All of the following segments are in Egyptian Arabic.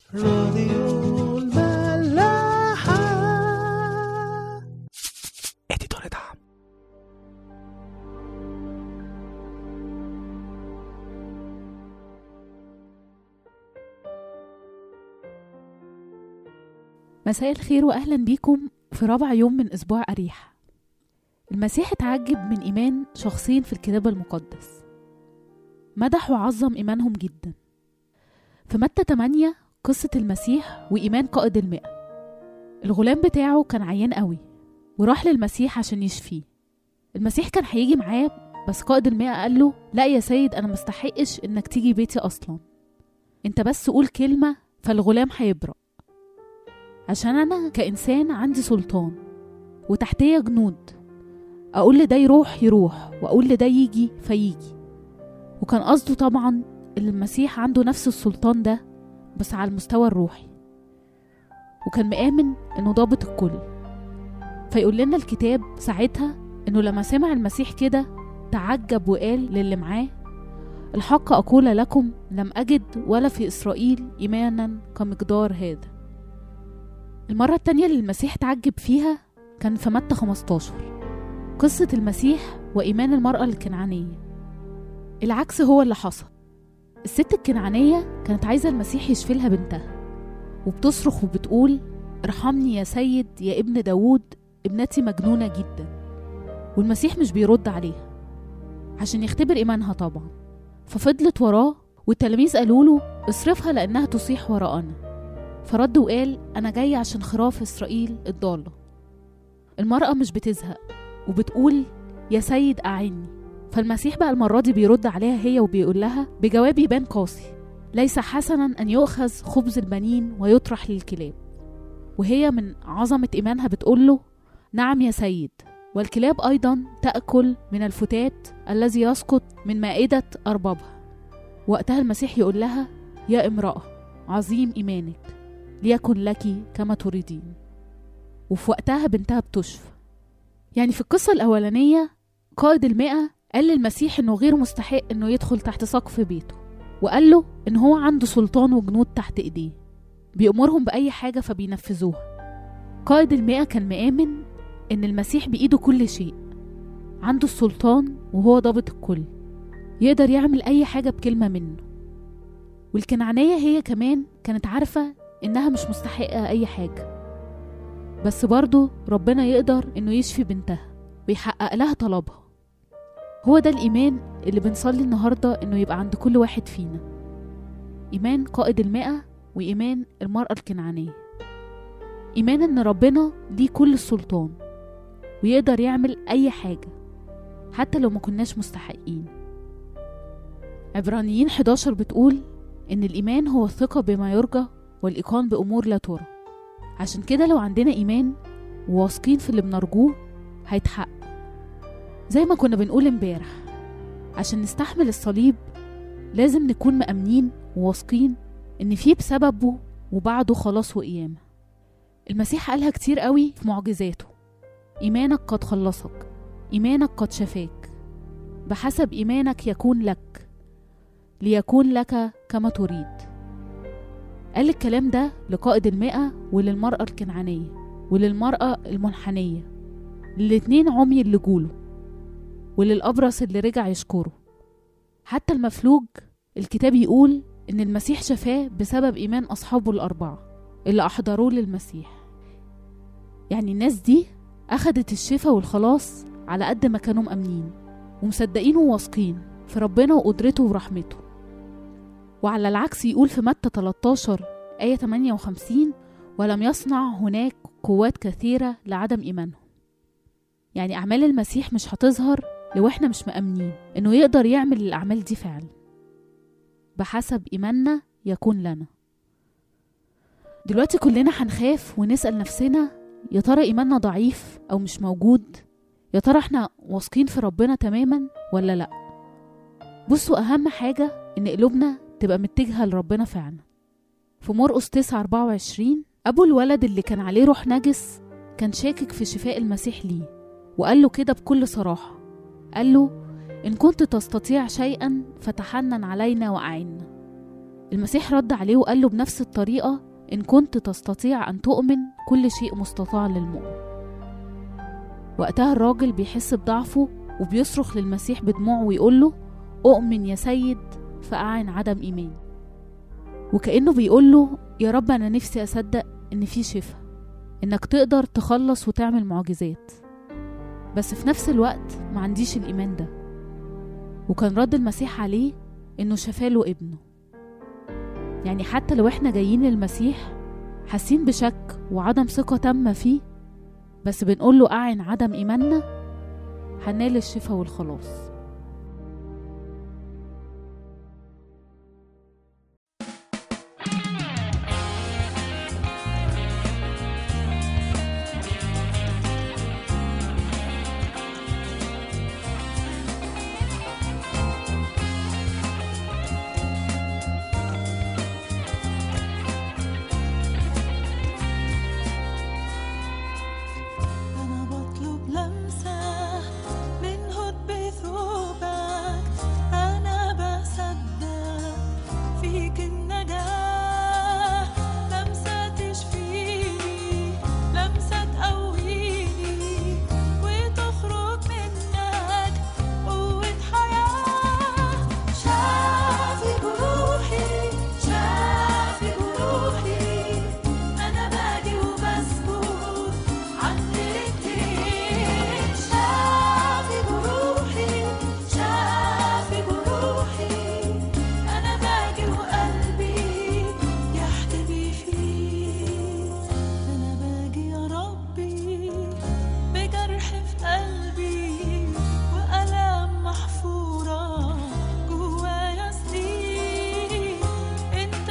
راديو الملاحة اديتور دعم مساء الخير واهلا بيكم في رابع يوم من اسبوع اريح المسيح اتعجب من ايمان شخصين في الكتاب المقدس مدح وعظم ايمانهم جدا في متى 8 قصة المسيح وإيمان قائد المئة الغلام بتاعه كان عيان قوي وراح للمسيح عشان يشفيه المسيح كان هيجي معاه بس قائد المئة قال له لا يا سيد أنا مستحقش إنك تيجي بيتي أصلا أنت بس قول كلمة فالغلام هيبرأ عشان أنا كإنسان عندي سلطان وتحتية جنود أقول لده يروح يروح وأقول لده يجي فيجي وكان قصده طبعا إن المسيح عنده نفس السلطان ده بس على المستوى الروحي وكان مآمن إنه ضابط الكل فيقول لنا الكتاب ساعتها إنه لما سمع المسيح كده تعجب وقال للي معاه الحق أقول لكم لم أجد ولا في إسرائيل إيمانا كمقدار هذا المرة التانية اللي المسيح تعجب فيها كان في متى 15 قصة المسيح وإيمان المرأة الكنعانية العكس هو اللي حصل الست الكنعانية كانت عايزة المسيح يشفي لها بنتها وبتصرخ وبتقول ارحمني يا سيد يا ابن داوود ابنتي مجنونة جدا والمسيح مش بيرد عليها عشان يختبر إيمانها طبعا ففضلت وراه والتلاميذ قالوا له اصرفها لأنها تصيح وراءنا فرد وقال أنا جاي عشان خراف إسرائيل الضالة المرأة مش بتزهق وبتقول يا سيد أعني فالمسيح بقى المرة دي بيرد عليها هي وبيقول لها بجواب يبان قاسي ليس حسنا أن يؤخذ خبز البنين ويطرح للكلاب وهي من عظمة إيمانها بتقول له نعم يا سيد والكلاب أيضا تأكل من الفتات الذي يسقط من مائدة أربابها وقتها المسيح يقول لها يا امرأة عظيم إيمانك ليكن لك كما تريدين وفي وقتها بنتها بتشفى يعني في القصة الأولانية قائد المئة قال للمسيح إنه غير مستحق إنه يدخل تحت سقف بيته وقال له إن هو عنده سلطان وجنود تحت إيديه بيأمرهم بأي حاجة فبينفذوها قائد المئة كان مآمن إن المسيح بإيده كل شيء عنده السلطان وهو ضابط الكل يقدر يعمل أي حاجة بكلمة منه والكنعانية هي كمان كانت عارفة إنها مش مستحقة أي حاجة بس برضه ربنا يقدر إنه يشفي بنتها ويحقق لها طلبها هو ده الإيمان اللي بنصلي النهاردة إنه يبقى عند كل واحد فينا إيمان قائد المئة وإيمان المرأة الكنعانية إيمان إن ربنا ليه كل السلطان ويقدر يعمل أي حاجة حتى لو ما كناش مستحقين عبرانيين 11 بتقول إن الإيمان هو الثقة بما يرجى والإيقان بأمور لا ترى عشان كده لو عندنا إيمان وواثقين في اللي بنرجوه هيتحقق زي ما كنا بنقول امبارح عشان نستحمل الصليب لازم نكون مأمنين وواثقين إن فيه بسببه وبعده خلاص وقيامة المسيح قالها كتير قوي في معجزاته إيمانك قد خلصك إيمانك قد شفاك بحسب إيمانك يكون لك ليكون لك كما تريد قال الكلام ده لقائد المئة وللمرأة الكنعانية وللمرأة المنحنية للاتنين عمي اللي جوله وللأبرص اللي رجع يشكره حتى المفلوج الكتاب يقول إن المسيح شفاه بسبب إيمان أصحابه الأربعة اللي أحضروه للمسيح يعني الناس دي أخدت الشفاء والخلاص على قد ما كانوا مأمنين ومصدقين وواثقين في ربنا وقدرته ورحمته وعلى العكس يقول في متى 13 آية 58 ولم يصنع هناك قوات كثيرة لعدم إيمانهم يعني أعمال المسيح مش هتظهر لو إحنا مش مأمنين إنه يقدر يعمل الأعمال دي فعلا بحسب إيماننا يكون لنا دلوقتي كلنا هنخاف ونسأل نفسنا يا ترى إيماننا ضعيف أو مش موجود يا ترى إحنا واثقين في ربنا تماما ولا لأ بصوا أهم حاجة إن قلوبنا تبقى متجهة لربنا فعلا في مرقس 9 24 أبو الولد اللي كان عليه روح نجس كان شاكك في شفاء المسيح ليه وقال له كده بكل صراحة قال له إن كنت تستطيع شيئا فتحنن علينا وأعنا المسيح رد عليه وقال له بنفس الطريقة إن كنت تستطيع أن تؤمن كل شيء مستطاع للمؤمن وقتها الراجل بيحس بضعفه وبيصرخ للمسيح بدموعه ويقول له أؤمن يا سيد فأعن عدم إيماني وكأنه بيقول له يا رب أنا نفسي أصدق إن في شفاء إنك تقدر تخلص وتعمل معجزات بس في نفس الوقت ما عنديش الإيمان ده وكان رد المسيح عليه إنه شفاله ابنه يعني حتى لو إحنا جايين للمسيح حاسين بشك وعدم ثقة تامة فيه بس بنقول له أعن عدم إيماننا هنال الشفاء والخلاص أنا بطلب لمسة من هد ثوبك أنا بصدق فيك النجاة لمسة تشفيني لمسة تقويني وتخرج منك قوة حياة شافي جروحي شافي جروحي أنا باجي وبسكت عند رجليك شافي جروحي شافي جروحي أنا باجي وقلبي يحتمي فيك أنا باجي يا ربي بجرح في قلبي وألام محفورة جوايا سنين أنت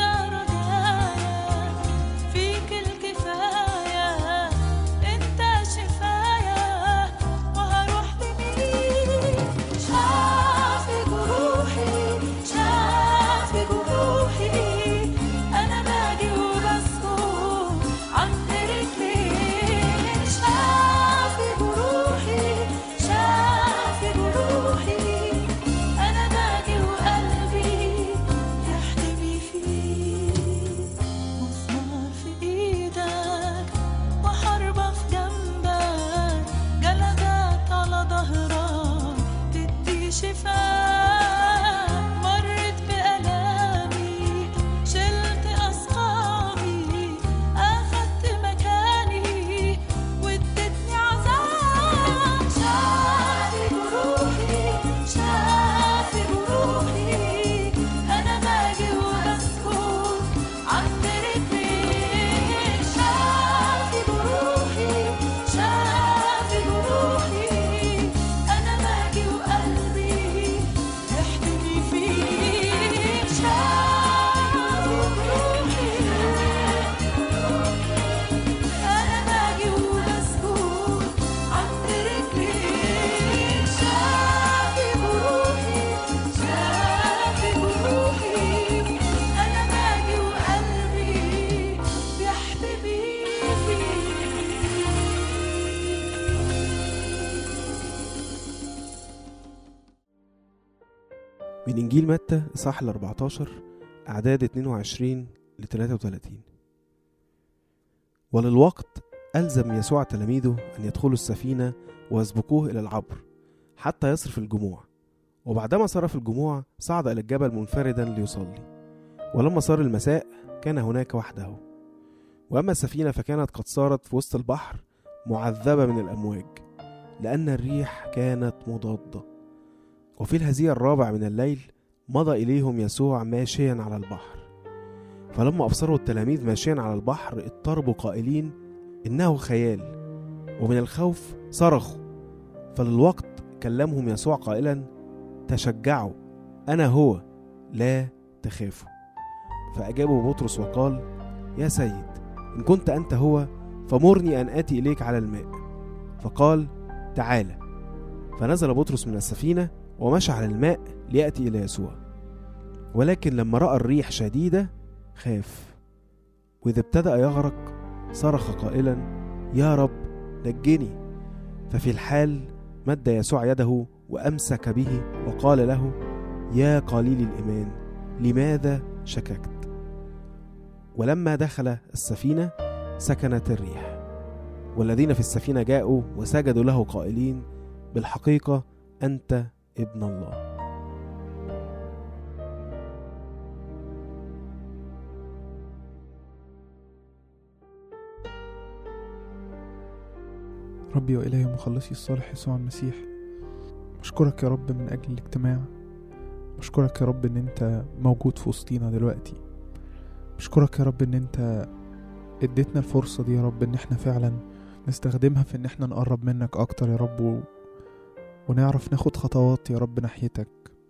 رجايا فيك الكفاية أنت شفايا وهروح لمين شافي جروحي شافي جروحي أنا باجي وبسكت عند رجليك شافي جروحي شافي جروحي أنا باجي وقلبي يحتمي فيك مسمار في إيدك وحربة في جنبك جلدات على ظهرك تدي شفاء مرت بألامي شلت أسقامي أخدت مكاني وادتني عذاب شافي جروحي شافي جروحي أنا باجي وبسكت عند رجليك شافي جروحي شافي جروحي أنا باجي وقلبي يحتمي فيك شافي جروحي أنا باجي وبسكت عند رجليك شافي جروحي شافي جروحي أنا باجي وقلبي بيحتمي فيك من إنجيل متى إصحاح ال 14 أعداد 22 ل 33 وللوقت ألزم يسوع تلاميذه أن يدخلوا السفينة ويسبقوه إلى العبر حتى يصرف الجموع وبعدما صرف الجموع صعد إلى الجبل منفردا ليصلي ولما صار المساء كان هناك وحده وأما السفينة فكانت قد صارت في وسط البحر معذبة من الأمواج لأن الريح كانت مضادة وفي الهزيع الرابع من الليل مضى إليهم يسوع ماشيا على البحر فلما أبصروا التلاميذ ماشيا على البحر اضطربوا قائلين إنه خيال ومن الخوف صرخوا فللوقت كلمهم يسوع قائلا تشجعوا أنا هو لا تخافوا فأجابه بطرس وقال يا سيد إن كنت أنت هو فمرني أن آتي إليك على الماء فقال تعالى فنزل بطرس من السفينة ومشى على الماء ليأتي إلى يسوع ولكن لما رأى الريح شديدة خاف وإذا ابتدأ يغرق صرخ قائلا يا رب نجني ففي الحال مد يسوع يده وأمسك به وقال له يا قليل الإيمان لماذا شككت ولما دخل السفينة سكنت الريح والذين في السفينة جاءوا وسجدوا له قائلين بالحقيقة أنت ابن الله ربي وإلهي ومخلصي الصالح يسوع المسيح بشكرك يا رب من أجل الاجتماع بشكرك يا رب إن أنت موجود في وسطينا دلوقتي بشكرك يا رب إن أنت اديتنا الفرصة دي يا رب إن احنا فعلا نستخدمها في إن احنا نقرب منك أكتر يا رب و... ونعرف ناخد خطوات يا رب ناحيتك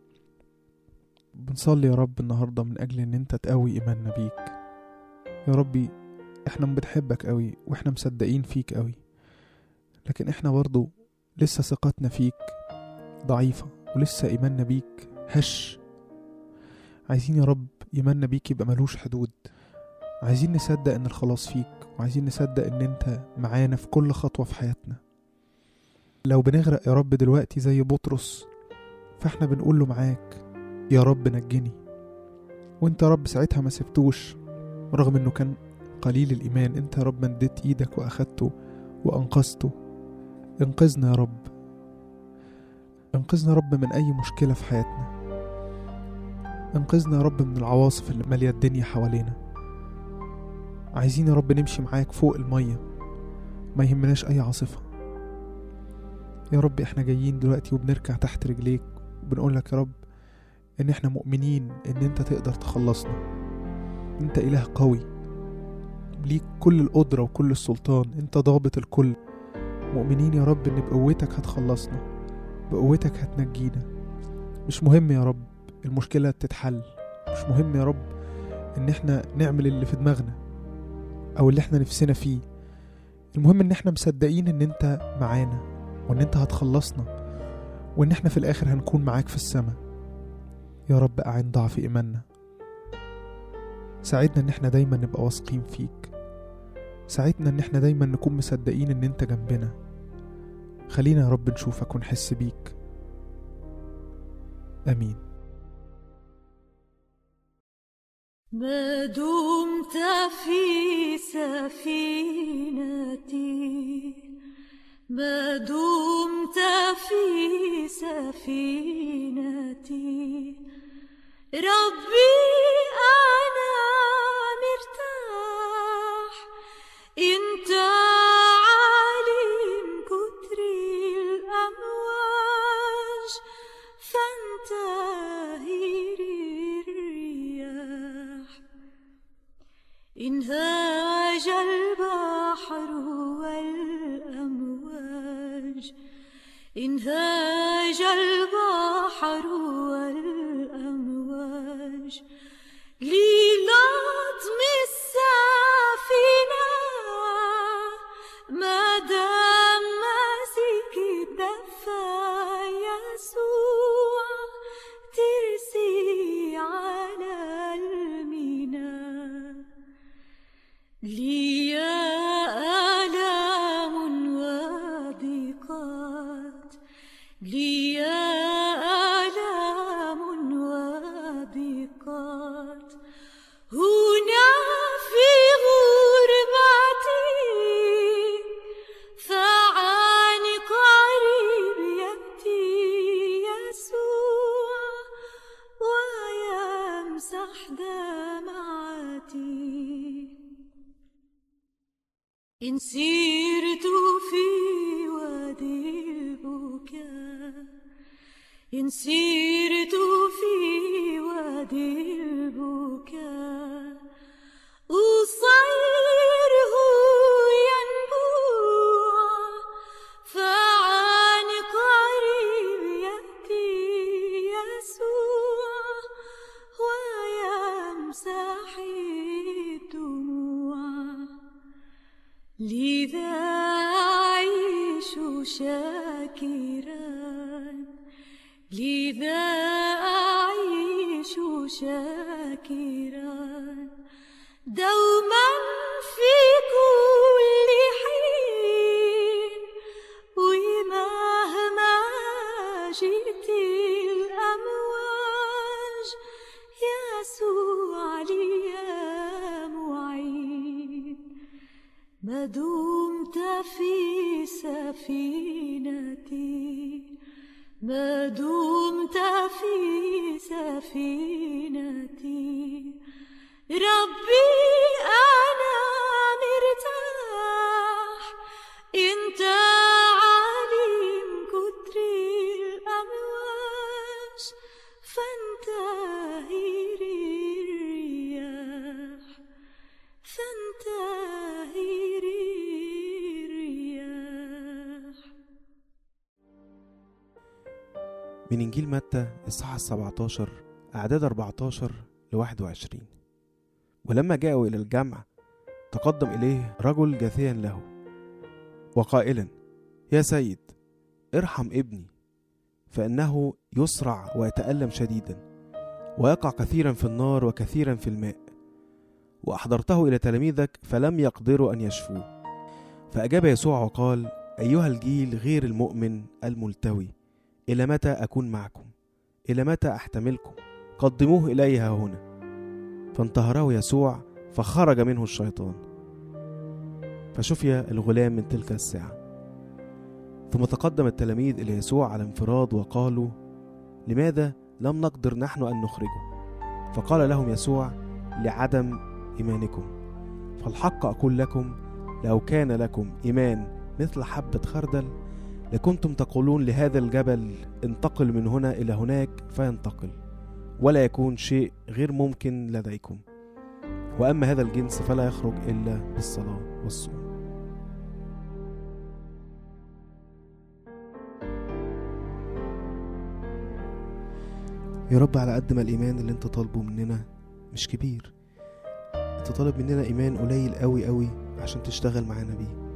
بنصلي يا رب النهاردة من أجل إن أنت تقوي إيماننا بيك يا ربي احنا بنحبك قوي واحنا مصدقين فيك قوي لكن احنا برضو لسه ثقتنا فيك ضعيفة ولسه إيماننا بيك هش عايزين يا رب إيماننا بيك يبقى ملوش حدود عايزين نصدق إن الخلاص فيك وعايزين نصدق إن أنت معانا في كل خطوة في حياتنا لو بنغرق يا رب دلوقتي زي بطرس فاحنا بنقول له معاك يا رب نجني وانت يا رب ساعتها ما سبتوش رغم انه كان قليل الايمان انت يا رب مديت ايدك واخدته وانقذته انقذنا يا رب انقذنا يا رب من اي مشكله في حياتنا انقذنا يا رب من العواصف اللي ماليه الدنيا حوالينا عايزين يا رب نمشي معاك فوق الميه ما يهمناش اي عاصفه يا رب احنا جايين دلوقتي وبنركع تحت رجليك وبنقول لك يا رب ان احنا مؤمنين ان انت تقدر تخلصنا انت اله قوي ليك كل القدرة وكل السلطان انت ضابط الكل مؤمنين يا رب ان بقوتك هتخلصنا بقوتك هتنجينا مش مهم يا رب المشكلة تتحل مش مهم يا رب ان احنا نعمل اللي في دماغنا او اللي احنا نفسنا فيه المهم ان احنا مصدقين ان انت معانا وان انت هتخلصنا وان احنا في الاخر هنكون معاك في السماء يا رب اعن ضعف ايماننا ساعدنا ان احنا دايما نبقى واثقين فيك ساعدنا ان احنا دايما نكون مصدقين ان انت جنبنا خلينا يا رب نشوفك ونحس بيك امين ما دمت في سفينتي ما دمت في سفينتي ربي أنا مرتاح انت عالم كتر الأمواج فانتهر الرياح انهاج البحر والأمواج انهاج البحر والأمواج للطم السفينة ما دام ماسك الدفا يسوع ترسي على الميناء لي آلام وضيقات لي آلام وضيقات هنا في غربتي فعن قريب يأتي يسوع ويمسح دمعتي إن سيرت في وادي البكاء إن سيرت في وادي البكاء أصيره ينبوع فعن قريب يأتي يسوع ويمسح الدموع لذا أعيش شاكرا لذا أعيش شاكرا دوما في كل حين ومهما جئت الأمواج يسوع ما دمت في سفينتي ما دمت في سفينتي ربي أنا مرتاح انت عالم كتر الأمواج فانتهي الرياح فانتهي الرياح من إنجيل متى الصحة السبعتاشر أعداد 14 ل 21 ولما جاءوا إلى الجمع تقدم إليه رجل جاثيا له وقائلا يا سيد ارحم ابني فإنه يسرع ويتألم شديدا ويقع كثيرا في النار وكثيرا في الماء وأحضرته إلى تلاميذك فلم يقدروا أن يشفوه فأجاب يسوع وقال أيها الجيل غير المؤمن الملتوي إلى متى أكون معكم إلى متى أحتملكم قدموه إلي ها هنا فانتهره يسوع فخرج منه الشيطان فشفي الغلام من تلك الساعة ثم تقدم التلاميذ إلى يسوع على انفراد وقالوا لماذا لم نقدر نحن أن نخرجه فقال لهم يسوع لعدم إيمانكم فالحق أقول لكم لو كان لكم إيمان مثل حبة خردل لكنتم تقولون لهذا الجبل انتقل من هنا إلى هناك فينتقل ولا يكون شيء غير ممكن لديكم وأما هذا الجنس فلا يخرج إلا بالصلاة والصوم يا رب على قد ما الإيمان اللي أنت طالبه مننا مش كبير أنت طالب مننا إيمان قليل قوي قوي عشان تشتغل معانا بيه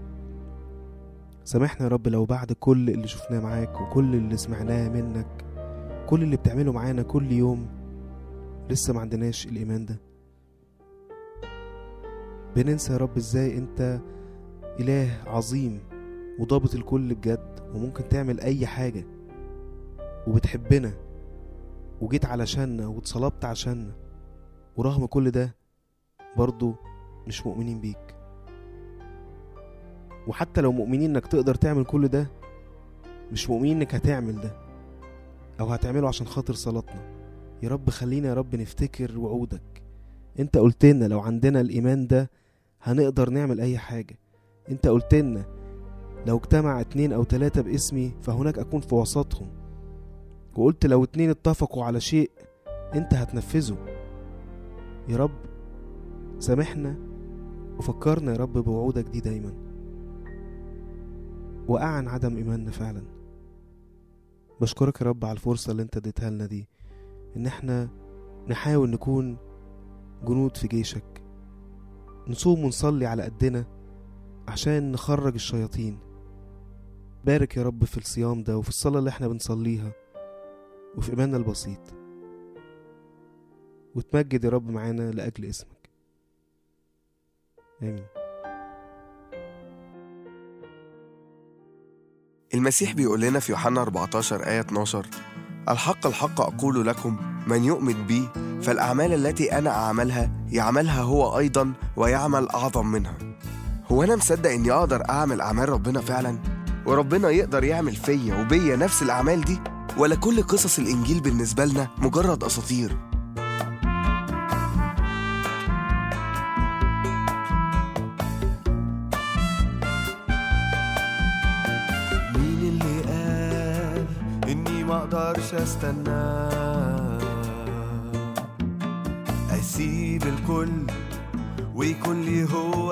سامحنا يا رب لو بعد كل اللي شفناه معاك وكل اللي سمعناه منك كل اللي بتعمله معانا كل يوم لسه ما عندناش الإيمان ده بننسى يا رب ازاي انت إله عظيم وضابط الكل بجد وممكن تعمل أي حاجة وبتحبنا وجيت علشاننا واتصلبت عشاننا ورغم كل ده برضو مش مؤمنين بيك وحتى لو مؤمنين انك تقدر تعمل كل ده مش مؤمنين انك هتعمل ده او هتعمله عشان خاطر صلاتنا يا رب خلينا يا رب نفتكر وعودك انت قلت لنا لو عندنا الايمان ده هنقدر نعمل اي حاجة انت قلت لنا لو اجتمع اتنين او تلاتة باسمي فهناك اكون في وسطهم وقلت لو اتنين اتفقوا على شيء انت هتنفذه يا رب سامحنا وفكرنا يا رب بوعودك دي دايما وأعن عدم إيماننا فعلا بشكرك يا رب على الفرصة اللي انت اديتها لنا دي ان احنا نحاول نكون جنود في جيشك نصوم ونصلي على قدنا عشان نخرج الشياطين بارك يا رب في الصيام ده وفي الصلاة اللي احنا بنصليها وفي إيماننا البسيط وتمجد يا رب معانا لأجل اسمك آمين المسيح بيقول لنا في يوحنا 14 آية 12 الحق الحق أقول لكم من يؤمن بي فالأعمال التي أنا أعملها يعملها هو أيضا ويعمل أعظم منها هو أنا مصدق إني أقدر أعمل أعمال ربنا فعلا وربنا يقدر يعمل فيا وبيا نفس الأعمال دي ولا كل قصص الإنجيل بالنسبة لنا مجرد أساطير مين اللي قال اني ما اقدرش استنى اسيب الكل ويكون لي هو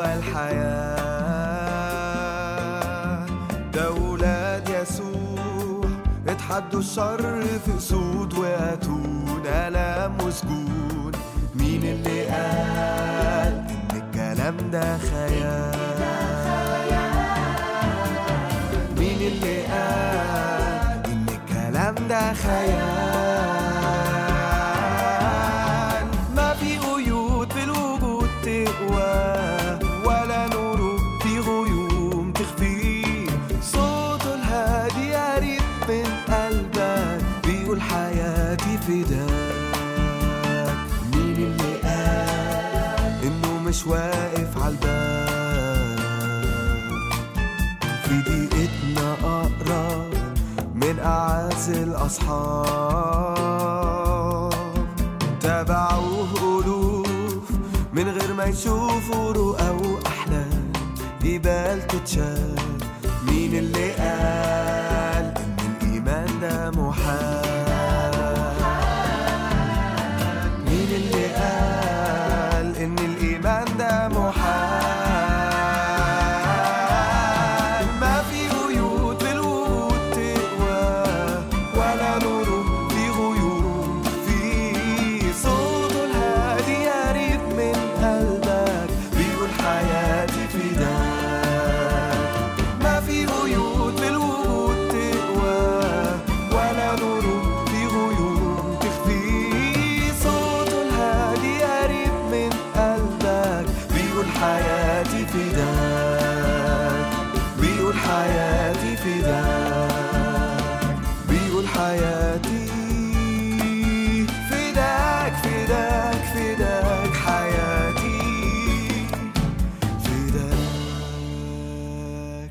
الحياة ده ولاد يسوع اتحدوا الشر في اسود واتون الام وسجون مين اللي قال ان الكلام ده خيال مين اللي قال ان الكلام ده خيال ما في قيود في الوجود تقوى ولا نور في غيوم تخفيه صوته الهادي قريب من قلبك بيقول حياتي فداك مين اللي قال انه مش واقف عالباب في دقيقتنا أقرب من أعز الأصحاب تابعوه ألوف من غير ما يشوفوا رؤى وأحلام جبال تتشال مين اللي قال إن الإيمان ده محال مين اللي قال إن الإيمان ده محال ما في قيود بالود تقوى ولا نور في غيوم في صوته الهادي قريب من قلبك بيقول حياتي فداك ما في قيود بالود تقوى ولا نور في غيوم تخفي صوته الهادي قريب من قلبك بيقول حياتي فداك بيقول حياتي فداك بيقول حياتي فداك فداك فداك حياتي فداك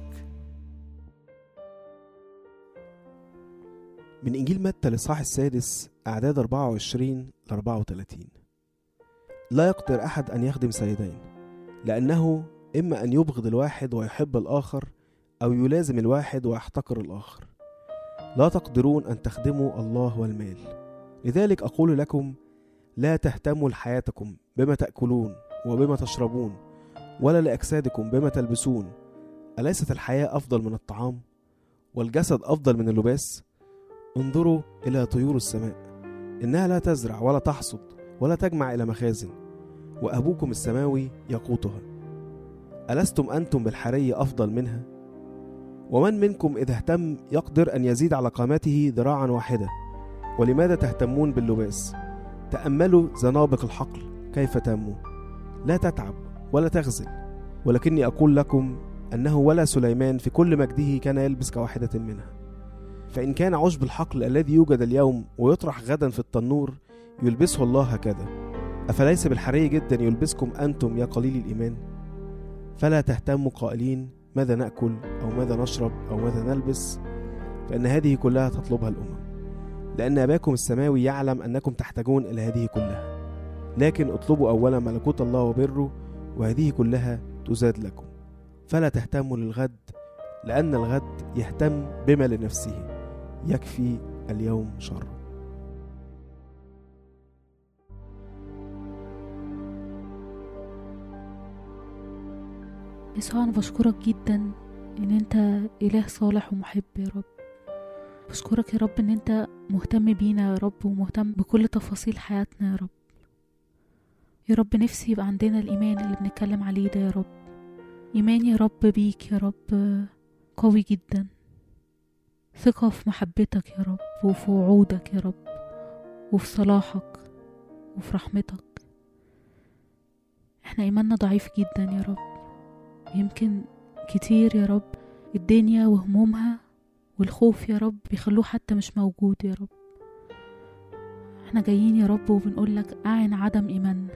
من إنجيل متى الإصحاح السادس أعداد 24 ل 34 لا يقدر أحد أن يخدم سيدين لأنه إما أن يبغض الواحد ويحب الآخر أو يلازم الواحد ويحتقر الآخر لا تقدرون أن تخدموا الله والمال لذلك أقول لكم لا تهتموا لحياتكم بما تأكلون وبما تشربون ولا لأجسادكم بما تلبسون أليست الحياة أفضل من الطعام والجسد أفضل من اللباس انظروا إلى طيور السماء إنها لا تزرع ولا تحصد ولا تجمع إلى مخازن وأبوكم السماوي يقوتها ألستم أنتم بالحري أفضل منها؟ ومن منكم إذا اهتم يقدر أن يزيد على قامته ذراعا واحدة ولماذا تهتمون باللباس؟ تأملوا زنابق الحقل كيف تنمو لا تتعب ولا تغزل ولكني أقول لكم أنه ولا سليمان في كل مجده كان يلبس كواحدة منها فإن كان عشب الحقل الذي يوجد اليوم ويطرح غدا في التنور يلبسه الله هكذا أفليس بالحري جدا يلبسكم أنتم يا قليل الإيمان فلا تهتموا قائلين ماذا نأكل أو ماذا نشرب أو ماذا نلبس فإن هذه كلها تطلبها الأمم لأن أباكم السماوي يعلم أنكم تحتاجون إلى هذه كلها لكن اطلبوا أولا ملكوت الله وبره وهذه كلها تزاد لكم فلا تهتموا للغد لأن الغد يهتم بما لنفسه يكفي اليوم شره يسوع أنا بشكرك جدا إن أنت إله صالح ومحب يا رب بشكرك يا رب إن أنت مهتم بينا يا رب ومهتم بكل تفاصيل حياتنا يا رب يا رب نفسي يبقى عندنا الإيمان اللي بنتكلم عليه ده يا رب إيمان يا رب بيك يا رب قوي جدا ثقة في محبتك يا رب وفي وعودك يا رب وفي صلاحك وفي رحمتك احنا إيماننا ضعيف جدا يا رب يمكن كتير يا رب الدنيا وهمومها والخوف يا رب بيخلوه حتى مش موجود يا رب احنا جايين يا رب وبنقول لك أعن عدم إيماننا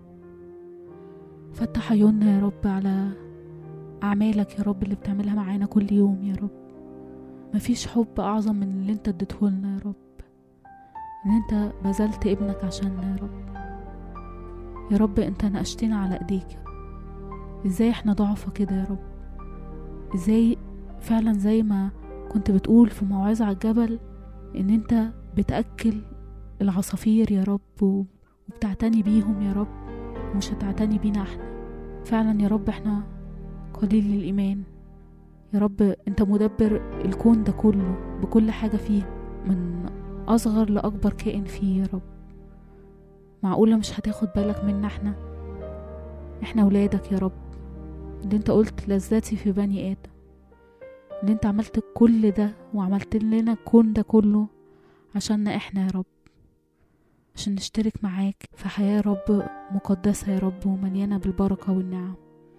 فتح عيوننا يا رب على أعمالك يا رب اللي بتعملها معانا كل يوم يا رب مفيش حب أعظم من اللي انت اديتهولنا يا رب ان انت بذلت ابنك عشاننا يا رب يا رب انت نقشتنا على ايديك يا رب ازاي احنا ضعفة كده يا رب ازاي فعلا زي ما كنت بتقول في موعظة على الجبل ان انت بتأكل العصافير يا رب و- وبتعتني بيهم يا رب ومش هتعتني بينا احنا فعلا يا رب احنا قليل الإيمان يا رب انت مدبر الكون ده كله بكل حاجة فيه من أصغر لأكبر كائن فيه يا رب معقولة مش هتاخد بالك منا احنا احنا ولادك يا رب اللي انت قلت لذاتي في بني آدم اللي انت عملت كل ده وعملت لنا الكون ده كله عشاننا احنا يا رب عشان نشترك معاك في حياة يا رب مقدسة يا رب ومليانة بالبركة والنعم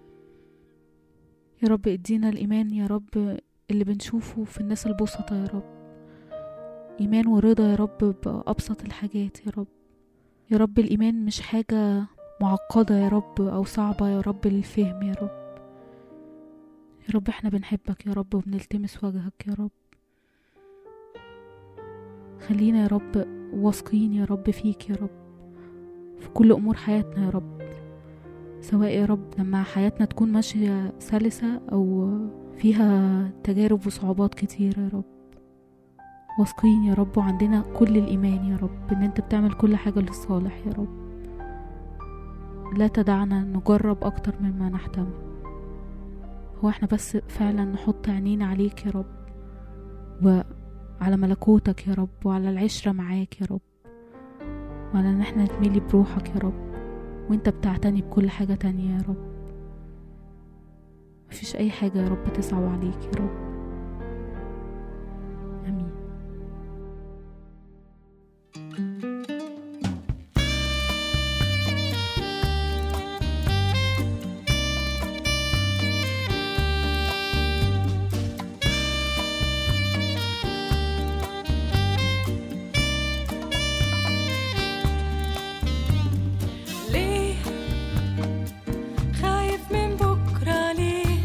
يا رب ادينا الإيمان يا رب اللي بنشوفه في الناس البسطة يا رب إيمان ورضا يا رب بأبسط الحاجات يا رب يا رب الإيمان مش حاجة معقدة يا رب أو صعبة يا رب للفهم يا رب يا رب احنا بنحبك يا رب وبنلتمس وجهك يا رب خلينا يا رب واثقين يا رب فيك يا رب في كل أمور حياتنا يا رب سواء يا رب لما حياتنا تكون ماشية سلسة أو فيها تجارب وصعوبات كتيرة يا رب واثقين يا رب وعندنا كل الإيمان يا رب إن أنت بتعمل كل حاجة للصالح يا رب لا تدعنا نجرب أكتر مما نحتمل هو احنا بس فعلا نحط عينينا عليك يا رب وعلى ملكوتك يا رب وعلى العشرة معاك يا رب وعلى ان احنا نتملي بروحك يا رب وانت بتعتني بكل حاجة تانية يا رب مفيش اي حاجة يا رب تصعب عليك يا رب امين ليه خايف من بكرة ليه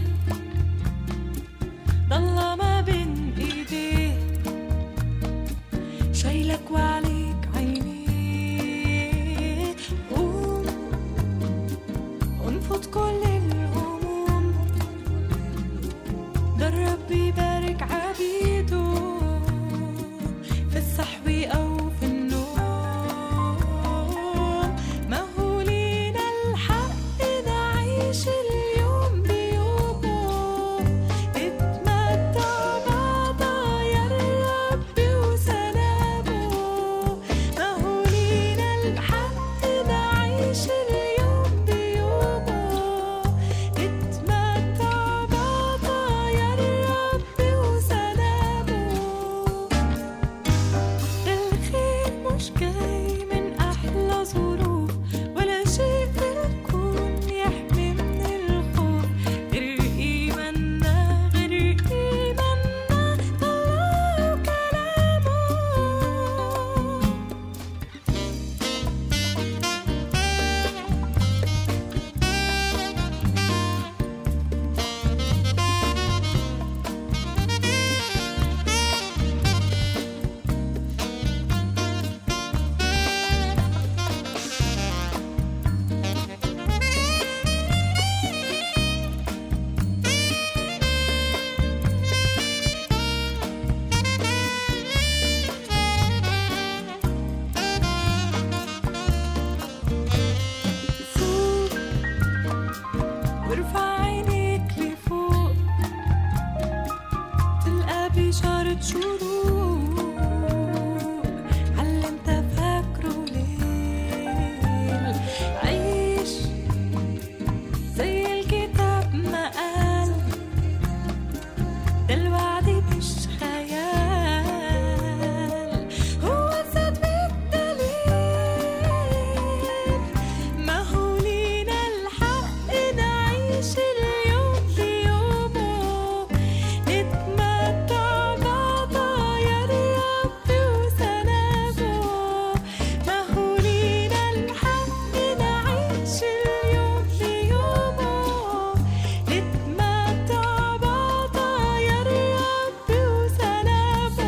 ضل ما بين ايديه شايلك وعليك عينيه قوم انفض كل الهموم ده الرب يبارك عبيده في الصحو أو في النوم ما هو لينا الحق نعيش اليوم بيومه نتمتع بعطايا الرب وسلامه ما هو لينا الحق نعيش اليوم بيومه نتمتع بعطايا الرب وسلامه ده الخير مش جاي من أحلى ظروف ولا شيء في الكون يحمي من الخوف غير إيماننا غير إيماننا بالله وكلامه فوق وارفع عينيك لفوق تلقى بشارة شروق على انت فاكره ليل عيش زي الكتاب ما قال ده الوعد مش خيال هو زاد بالدليل ما هو لينا الحق نعيش اليوم بيومه نتمتع بعطايا الرب وسلامه ما هو لينا الحق نعيش اليوم بيومه نتمتع بعطايا الرب وسلامه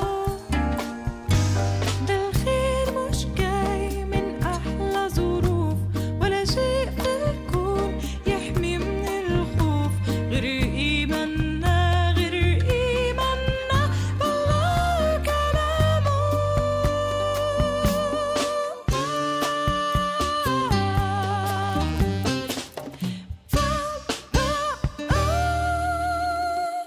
ده الخير مش جاي من أحلى ظروف ولا شيء في الكون يحمي من الخوف غير إيماننا غير إيماننا بالله كلامه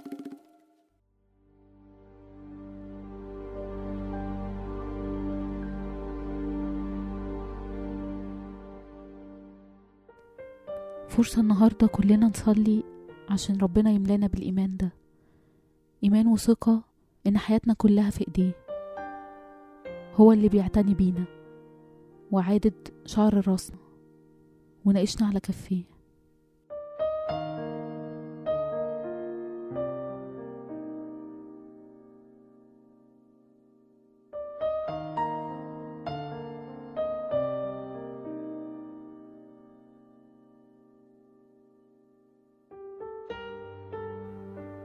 فرصة النهاردة كلنا نصلي عشان ربنا يملانا بالإيمان ده إيمان وثقة إن حياتنا كلها في إيديه هو اللي بيعتني بينا وعادة شعر راسنا وناقشنا على كفيه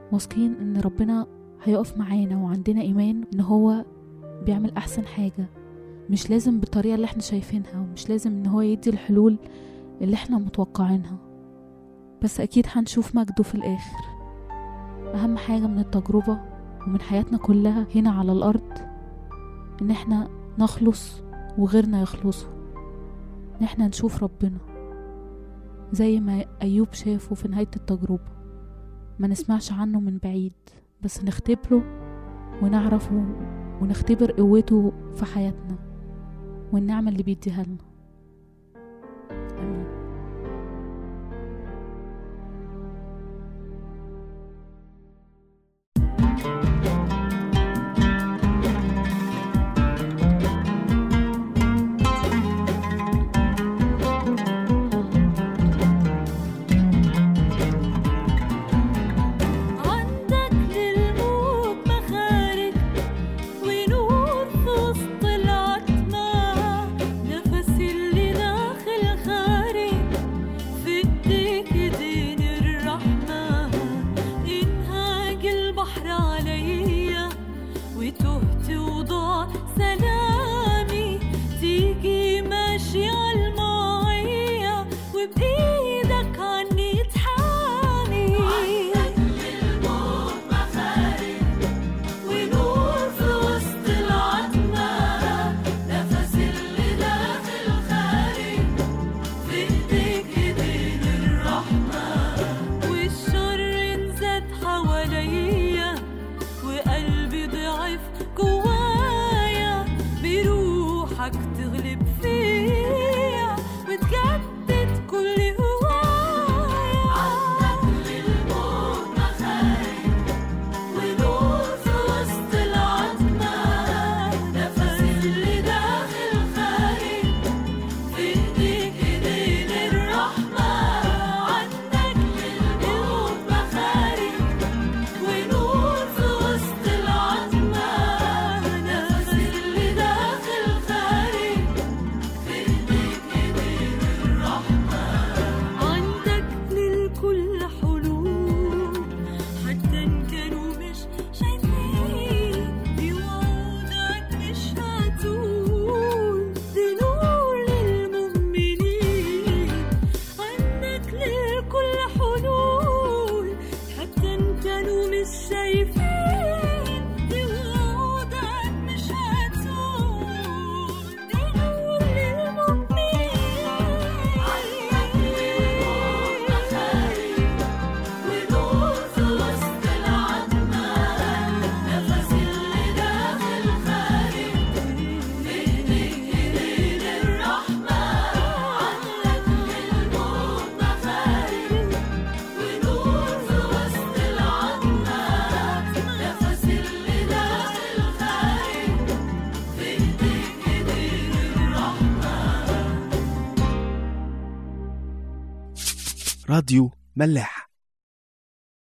واثقين ان ربنا هيقف معانا وعندنا ايمان ان هو بيعمل احسن حاجة مش لازم بالطريقة اللي احنا شايفينها ومش لازم ان هو يدي الحلول اللي احنا متوقعينها بس اكيد هنشوف مجده في الاخر اهم حاجة من التجربة ومن حياتنا كلها هنا على الارض ان احنا نخلص وغيرنا يخلصوا ان احنا نشوف ربنا زي ما ايوب شافه في نهاية التجربة ما نسمعش عنه من بعيد بس نختبره ونعرفه ونختبر قوته في حياتنا والنعمة اللي بيديها لنا آمين عندك للموت مخارج ونور في وسط العتمة نفس اللي داخل خارج في ايديك ايدين الرحمة انهاج البحر عليا وتهت وضاع سلامي تيجي ماشي عالمية وبإيدك عني تحامي ونور في وسط العتمة نفس اللي داخل خارج في ايديك ايدين الرحمة والشر انزاد حواليا وقلبي ضعف جوايا بروحك تغلب فيا وتجدد كل هوايا عندك للموت مخارج ونور في وسط العتمة نفس اللي داخل خارج في ايديك ايدين الرحمة عندك للموت مخارج ونور في وسط العتمة نفس اللي داخل خارج في ايديك ايدين الرحمة عندك للكل حلول حتى ان كانوا مش شايفين بوعودك مش هتقول دي نور للمؤمنين عندك للكل حلول حتى ان كانوا مش شايفين بوعودك مش هتقول دي نور للمؤمنين عندك للموت مخارج ونور في وسط العتمة نفس اللي داخل خارج في ايديك ايدين الرحمة عندك للموت مخارج ونور في وسط العتمة نفس اللي داخل خارج في ايديك ايدين الرحمة راديو ملاح